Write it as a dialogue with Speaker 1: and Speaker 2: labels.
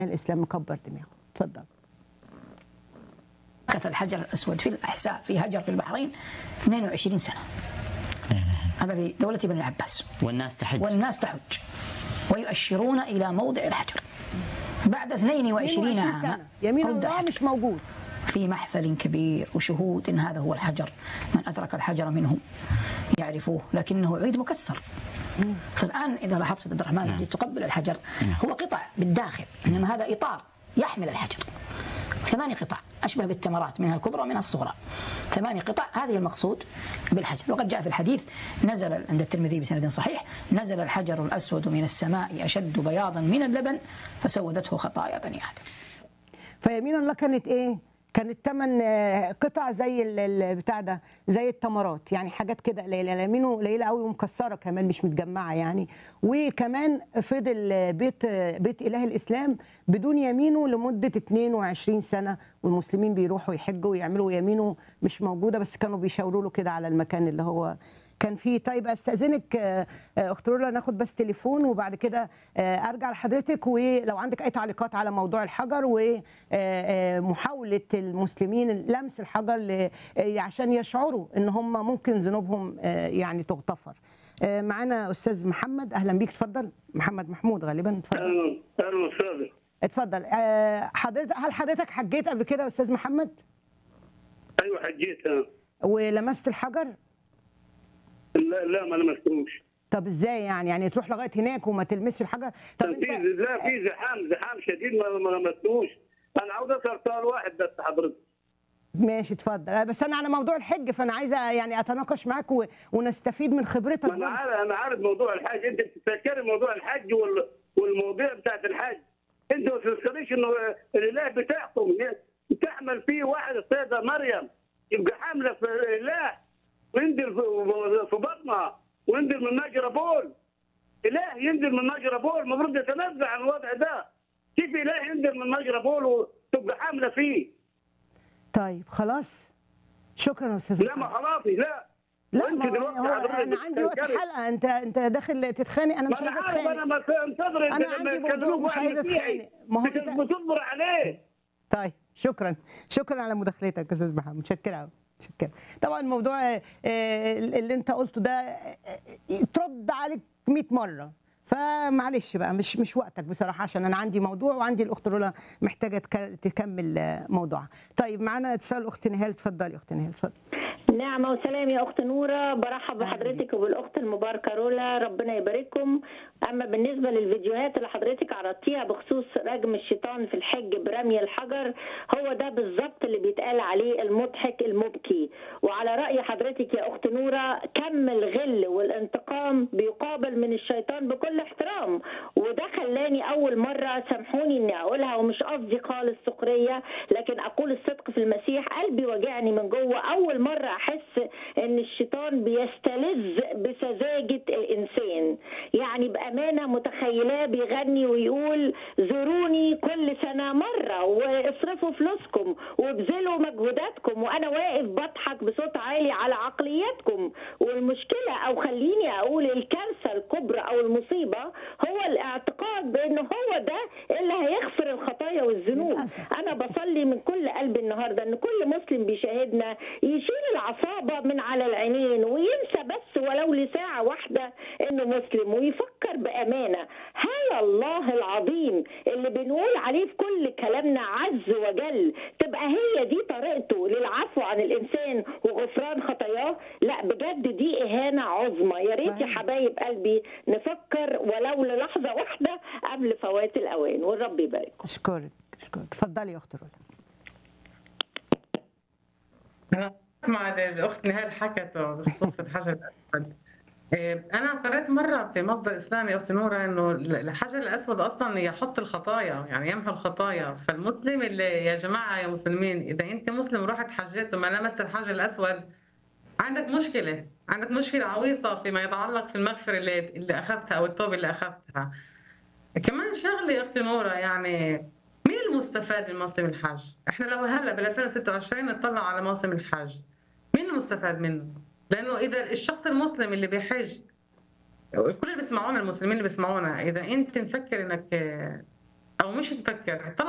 Speaker 1: الاسلام مكبر دماغه اتفضل
Speaker 2: مكث الحجر الأسود في الأحساء في هجر في البحرين 22 سنة هذا في دولة ابن العباس
Speaker 3: والناس تحج
Speaker 2: والناس تحج ويؤشرون إلى موضع الحجر بعد 22
Speaker 1: 22
Speaker 2: عاما
Speaker 1: سنه يمين
Speaker 2: عد
Speaker 1: الله
Speaker 2: الحجر.
Speaker 1: مش موجود
Speaker 2: في محفل كبير وشهود إن هذا هو الحجر من أدرك الحجر منهم يعرفوه لكنه عيد مكسر فالآن إذا لاحظت سيد عبد الرحمن الذي تقبل الحجر هو قطع بالداخل إنما هذا إطار يحمل الحجر ثماني قطع أشبه بالتمرات منها الكبرى ومنها الصغرى ثماني قطع هذه المقصود بالحجر وقد جاء في الحديث نزل عند الترمذي بسند صحيح نزل الحجر الأسود من السماء أشد بياضا من اللبن فسودته خطايا بني آدم
Speaker 1: فيمين الله كانت ايه كانت ثمان قطع زي ال- ال- بتاع ده زي التمرات يعني حاجات كده قليله يمينه قليله قوي ومكسره كمان مش متجمعه يعني وكمان فضل بيت بيت اله الاسلام بدون يمينه لمده 22 سنه والمسلمين بيروحوا يحجوا ويعملوا يمينه مش موجوده بس كانوا بيشاوروا له كده على المكان اللي هو كان فيه طيب استاذنك آه، آه، اخت رولا ناخد بس تليفون وبعد كده آه، ارجع لحضرتك ولو عندك اي تعليقات على موضوع الحجر ومحاوله المسلمين لمس الحجر ل- آه، عشان يشعروا ان هم ممكن ذنوبهم آه، يعني تغتفر آه، معانا استاذ محمد اهلا بيك اتفضل محمد محمود غالبا اتفضل
Speaker 4: اهلا اهلا استاذ
Speaker 1: اتفضل آه، حضرتك هل حضرتك حجيت قبل كده يا استاذ محمد
Speaker 4: ايوه حجيت أنا.
Speaker 1: ولمست الحجر
Speaker 4: لا لا ما لمستوش
Speaker 1: طب ازاي يعني يعني تروح لغايه هناك وما تلمسش الحجر طب
Speaker 4: كان في
Speaker 1: انت
Speaker 4: لا في زحام زحام شديد ما ما لمستوش انا عاوز اسال سؤال واحد بس حضرتك
Speaker 1: ماشي اتفضل آه، بس انا على موضوع الحج فانا عايزه يعني اتناقش معاك و... ونستفيد من خبرتك
Speaker 4: ما انا
Speaker 1: برضه.
Speaker 4: عارف انا عارف موضوع الحج انت بتتذكري موضوع الحج وال... والمواضيع بتاعت الحج انت ما تذكريش انه الاله بتاعكم تحمل فيه واحد السيده مريم يبقى حامله في الاله وينزل في- في بطنها وينزل من مجرى بول اله ينزل من مجرى بول المفروض يتنزع عن الوضع ده كيف اله ينزل من مجرى بول وتبقى حامله فيه
Speaker 1: طيب خلاص شكرا يا استاذ
Speaker 4: لا ما
Speaker 1: محمد.
Speaker 4: خلاص لا
Speaker 1: لا
Speaker 4: وانت
Speaker 1: ما
Speaker 4: دلوقتي
Speaker 1: هو
Speaker 4: حضرتك
Speaker 1: انا عندي وقت
Speaker 4: بتتذكري.
Speaker 1: حلقه انت انت داخل تتخانق انا
Speaker 4: ما
Speaker 1: مش
Speaker 4: انا
Speaker 1: عايزه
Speaker 4: عارف انا
Speaker 1: اتخانق
Speaker 4: ما انتظر انت
Speaker 1: أنا
Speaker 4: لما
Speaker 1: عندي موضوع
Speaker 4: يتكلموك
Speaker 1: مش
Speaker 4: عن
Speaker 1: عايزة
Speaker 4: مسيحي
Speaker 1: أتخانق. ما هو
Speaker 4: بت-
Speaker 1: أنت-
Speaker 4: بتصبر عليه
Speaker 1: طيب شكرا شكرا على مداخلتك يا استاذ محمد متشكر قوي متشكر طبعا الموضوع آه، اللي انت قلته ده آه، يترد عليك 100 مره فمعلش بقى مش مش وقتك بصراحه عشان انا عندي موضوع وعندي الاخت رولا محتاجه تك- تكمل آه، موضوعها طيب معانا اتصال اخت نهال اتفضلي اخت نهال اتفضلي
Speaker 5: نعمة وسلام يا أخت نورة برحب بحضرتك وبالأخت المباركة رولا ربنا يبارككم أما بالنسبة للفيديوهات اللي حضرتك عرضتيها بخصوص رجم الشيطان في الحج برمي الحجر هو ده بالظبط اللي بيتقال عليه المضحك المبكي وعلى رأي حضرتك يا أخت نورة كم الغل والانتقام بيقابل من الشيطان بكل احترام وده خلاني أول مرة سامحوني إني أقولها ومش قصدي خالص سخرية لكن أقول الصدق في المسيح قلبي وجعني من جوه أول مرة أحس إن الشيطان بيستلذ بسذاجة الإنسان يعني بأمانة متخيلاه بيغني ويقول زوروني كل سنة مرة واصرفوا فلوسكم وابذلوا مجهوداتكم وأنا واقف بضحك بصوت عالي على عقلياتكم والمشكلة أو خليني أقول الكارثة الكبرى أو المصيبة هو الاعتقاد بأن هو ده اللي هيغفر الخطايا والذنوب
Speaker 1: للأسف.
Speaker 5: انا بصلي من كل قلبي النهارده ان كل مسلم بيشاهدنا يشيل العصابه من على العينين وينسى بس ولو لساعه واحده انه مسلم ويفكر بامانه هل الله العظيم اللي بنقول عليه في كل كلامنا عز وجل تبقى هي دي طريقته للعفو عن الانسان وغفران خطاياه لا بجد دي اهانه عظمى يا ريت يا
Speaker 1: صحيح.
Speaker 5: حبايب قلبي نفكر ولو للحظه واحده قبل فوات الاوان والرب يبارك
Speaker 1: اشكرك اشكرك اتفضلي يا اخت رولا
Speaker 6: أنا مع الأخت نهال حكته بخصوص الحجر الأسود إيه، أنا قرأت مرة في مصدر إسلامي أخت نورة إنه الحجر الأسود أصلا يحط الخطايا يعني يمحو الخطايا فالمسلم اللي يا جماعة يا مسلمين إذا أنت مسلم ورحت حجيت وما لمست الحجر الأسود عندك مشكلة عندك مشكلة عويصة فيما يتعلق في المغفرة اللي, اللي أخذتها أو التوبة اللي أخذتها كمان شغلة يا أختي نورة يعني مين المستفاد من موسم الحج؟ احنا لو هلا بال 2026 نطلع على موسم الحج مين المستفاد منه؟ لانه اذا الشخص المسلم اللي بيحج كل اللي بيسمعونا المسلمين اللي بيسمعونا اذا انت مفكر انك او مش تفكر طلع